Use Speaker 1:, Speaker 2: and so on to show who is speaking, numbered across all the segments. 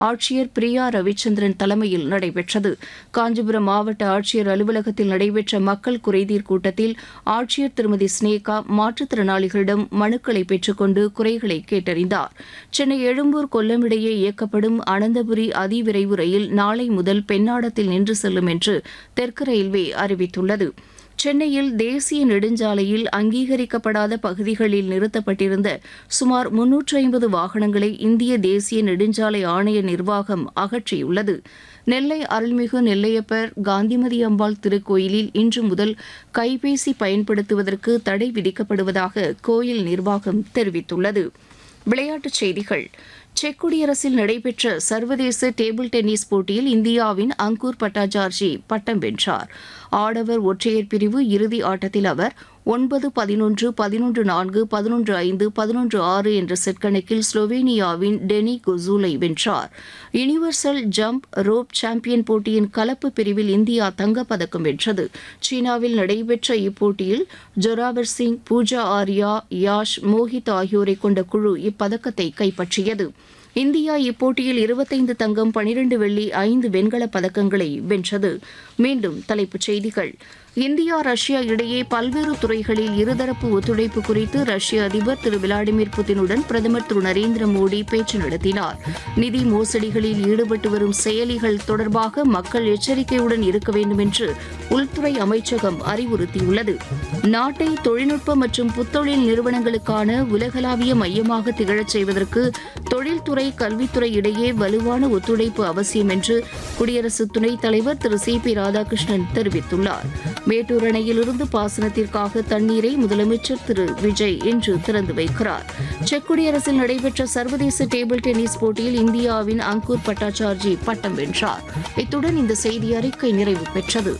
Speaker 1: ஆட்சியர் பிரியா ரவிச்சந்திரன் தலைமையில் நடைபெற்றது காஞ்சிபுரம் மாவட்ட ஆட்சியர் அலுவலகத்தில் நடைபெற்ற மக்கள் குறைதீர் கூட்டத்தில் ஆட்சியர் திருமதி ஸ்னேகா மாற்றுத்திறனாளிகளிடம் மனுக்களை பெற்றுக்கொண்டு குறைகளை கேட்டறிந்தார் சென்னை எழும்பூர் கொல்லம் இடையே இயக்கப்படும் அனந்தபுரி அதிவிரைவு ரயில் நாளை முதல் பெண்ணாடத்தில் நின்று செல்லும் என்று தெற்கு ரயில்வே அறிவித்துள்ளது சென்னையில் தேசிய நெடுஞ்சாலையில் அங்கீகரிக்கப்படாத பகுதிகளில் நிறுத்தப்பட்டிருந்த சுமார் முன்னூற்று ஐம்பது வாகனங்களை இந்திய தேசிய நெடுஞ்சாலை ஆணைய நிர்வாகம் அகற்றியுள்ளது நெல்லை அருள்மிகு நெல்லையப்பர் காந்திமதி அம்பாள் திருக்கோயிலில் இன்று முதல் கைபேசி பயன்படுத்துவதற்கு தடை விதிக்கப்படுவதாக கோயில் நிர்வாகம் தெரிவித்துள்ளது விளையாட்டுச் செய்திகள் செக் குடியரசில் நடைபெற்ற சர்வதேச டேபிள் டென்னிஸ் போட்டியில் இந்தியாவின் அங்கூர் பட்டாச்சார்ஜி பட்டம் வென்றார் ஆடவர் ஒற்றையர் பிரிவு இறுதி ஆட்டத்தில் அவர் ஒன்பது பதினொன்று பதினொன்று நான்கு பதினொன்று ஐந்து பதினொன்று ஆறு என்ற செட் கணக்கில் ஸ்லோவேனியாவின் டெனி கொசூலை வென்றார் யுனிவர்சல் ஜம்ப் ரோப் சாம்பியன் போட்டியின் கலப்பு பிரிவில் இந்தியா தங்கப்பதக்கம் வென்றது சீனாவில் நடைபெற்ற இப்போட்டியில் ஜொராவர் சிங் பூஜா ஆர்யா யாஷ் மோஹித் ஆகியோரை கொண்ட குழு இப்பதக்கத்தை கைப்பற்றியது இந்தியா இப்போட்டியில் இருபத்தைந்து தங்கம் பனிரெண்டு வெள்ளி ஐந்து வெண்கலப் பதக்கங்களை வென்றது மீண்டும் தலைப்புச் செய்திகள் இந்தியா ரஷ்யா இடையே பல்வேறு துறைகளில் இருதரப்பு ஒத்துழைப்பு குறித்து ரஷ்ய அதிபர் திரு விளாடிமிர் புதினுடன் பிரதமர் திரு நரேந்திர மோடி பேச்சு நடத்தினார் நிதி மோசடிகளில் ஈடுபட்டு வரும் செயலிகள் தொடர்பாக மக்கள் எச்சரிக்கையுடன் இருக்க வேண்டும் என்று உள்துறை அமைச்சகம் அறிவுறுத்தியுள்ளது நாட்டை தொழில்நுட்ப மற்றும் புத்தொழில் நிறுவனங்களுக்கான உலகளாவிய மையமாக திகழச் செய்வதற்கு தொழில்துறை கல்வித்துறை இடையே வலுவான ஒத்துழைப்பு அவசியம் என்று குடியரசு துணைத் தலைவர் திரு சி பி ராதாகிருஷ்ணன் தெரிவித்துள்ளார் மேட்டூர் அணையிலிருந்து பாசனத்திற்காக தண்ணீரை முதலமைச்சர் திரு விஜய் இன்று திறந்து வைக்கிறார் செக் குடியரசில் நடைபெற்ற சர்வதேச டேபிள் டென்னிஸ் போட்டியில் இந்தியாவின் அங்கூர் பட்டாச்சார்ஜி பட்டம் வென்றார் இத்துடன் இந்த செய்தி அறிக்கை நிறைவு பெற்றது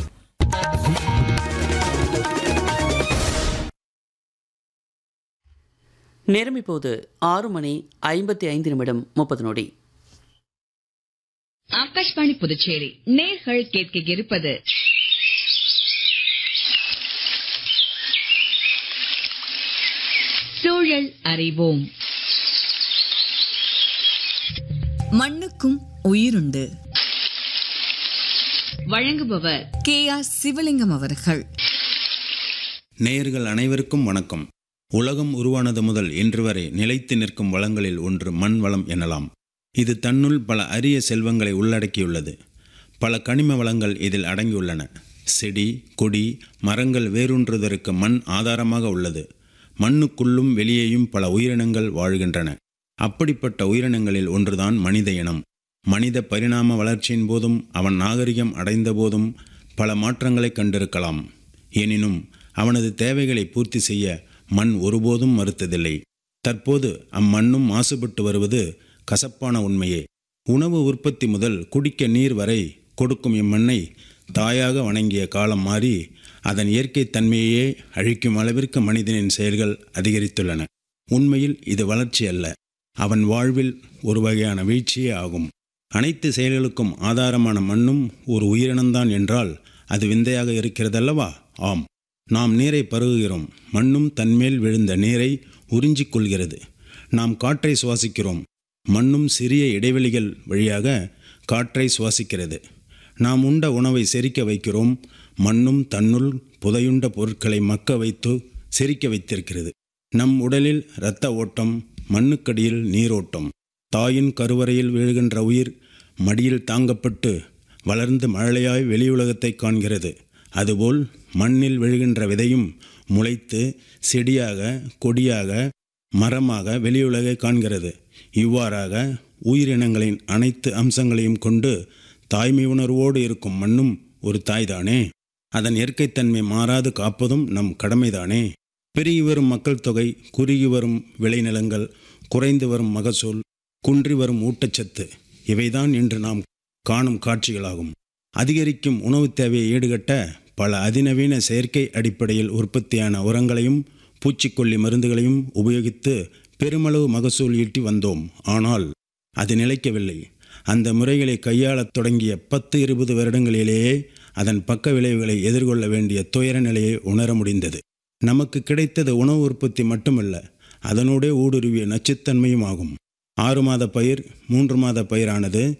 Speaker 2: நேரம் இப்போது ஆறு மணி ஐம்பத்தி ஐந்து நிமிடம் முப்பது நொடி
Speaker 3: ஆகாஷ்வாணி புதுச்சேரி நேர்கள் கேட்க இருப்பது சூழல் அறிவோம்
Speaker 4: மண்ணுக்கும் உயிருண்டு
Speaker 3: வழங்குபவர்
Speaker 4: கே ஆர் சிவலிங்கம் அவர்கள்
Speaker 5: நேயர்கள் அனைவருக்கும் வணக்கம் உலகம் உருவானது முதல் இன்று வரை நிலைத்து நிற்கும் வளங்களில் ஒன்று மண் வளம் எனலாம் இது தன்னுள் பல அரிய செல்வங்களை உள்ளடக்கியுள்ளது பல கனிம வளங்கள் இதில் அடங்கியுள்ளன செடி கொடி மரங்கள் வேரூன்றுவதற்கு மண் ஆதாரமாக உள்ளது மண்ணுக்குள்ளும் வெளியேயும் பல உயிரினங்கள் வாழ்கின்றன அப்படிப்பட்ட உயிரினங்களில் ஒன்றுதான் மனித இனம் மனித பரிணாம வளர்ச்சியின் போதும் அவன் நாகரிகம் அடைந்த போதும் பல மாற்றங்களை கண்டிருக்கலாம் எனினும் அவனது தேவைகளை பூர்த்தி செய்ய மண் ஒருபோதும் மறுத்ததில்லை தற்போது அம்மண்ணும் மாசுபட்டு வருவது கசப்பான உண்மையே உணவு உற்பத்தி முதல் குடிக்க நீர் வரை கொடுக்கும் இம்மண்ணை தாயாக வணங்கிய காலம் மாறி அதன் இயற்கை தன்மையையே அழிக்கும் அளவிற்கு மனிதனின் செயல்கள் அதிகரித்துள்ளன உண்மையில் இது வளர்ச்சி அல்ல அவன் வாழ்வில் ஒரு வகையான வீழ்ச்சியே ஆகும் அனைத்து செயல்களுக்கும் ஆதாரமான மண்ணும் ஒரு உயிரினம்தான் என்றால் அது விந்தையாக இருக்கிறதல்லவா ஆம் நாம் நீரை பருகுகிறோம் மண்ணும் தன்மேல் விழுந்த நீரை உறிஞ்சிக் கொள்கிறது நாம் காற்றை சுவாசிக்கிறோம் மண்ணும் சிறிய இடைவெளிகள் வழியாக காற்றை சுவாசிக்கிறது நாம் உண்ட உணவை செரிக்க வைக்கிறோம் மண்ணும் தன்னுள் புதையுண்ட பொருட்களை மக்க வைத்து செரிக்க வைத்திருக்கிறது நம் உடலில் இரத்த ஓட்டம் மண்ணுக்கடியில் நீரோட்டம் தாயின் கருவறையில் வீழ்கின்ற உயிர் மடியில் தாங்கப்பட்டு வளர்ந்து மழலையாய் வெளியுலகத்தை காண்கிறது அதுபோல் மண்ணில் விழுகின்ற விதையும் முளைத்து செடியாக கொடியாக மரமாக வெளியுலகை காண்கிறது இவ்வாறாக உயிரினங்களின் அனைத்து அம்சங்களையும் கொண்டு தாய்மை உணர்வோடு இருக்கும் மண்ணும் ஒரு தாய்தானே அதன் இயற்கைத்தன்மை மாறாது காப்பதும் நம் கடமைதானே பெருகி வரும் மக்கள் தொகை குறுகி வரும் விளைநிலங்கள் குறைந்து வரும் மகசூல் குன்றி வரும் ஊட்டச்சத்து இவைதான் இன்று நாம் காணும் காட்சிகளாகும் அதிகரிக்கும் உணவுத் தேவையை ஈடுகட்ட பல அதிநவீன செயற்கை அடிப்படையில் உற்பத்தியான உரங்களையும் பூச்சிக்கொல்லி மருந்துகளையும் உபயோகித்து பெருமளவு மகசூல் ஈட்டி வந்தோம் ஆனால் அது நிலைக்கவில்லை அந்த முறைகளை கையாளத் தொடங்கிய பத்து இருபது வருடங்களிலேயே அதன் பக்க விளைவுகளை எதிர்கொள்ள வேண்டிய துயர நிலையை உணர முடிந்தது நமக்கு கிடைத்தது உணவு உற்பத்தி மட்டுமல்ல அதனோடே ஊடுருவிய நச்சுத்தன்மையும் ஆகும் ஆறு மாத பயிர் மூன்று மாத பயிரானது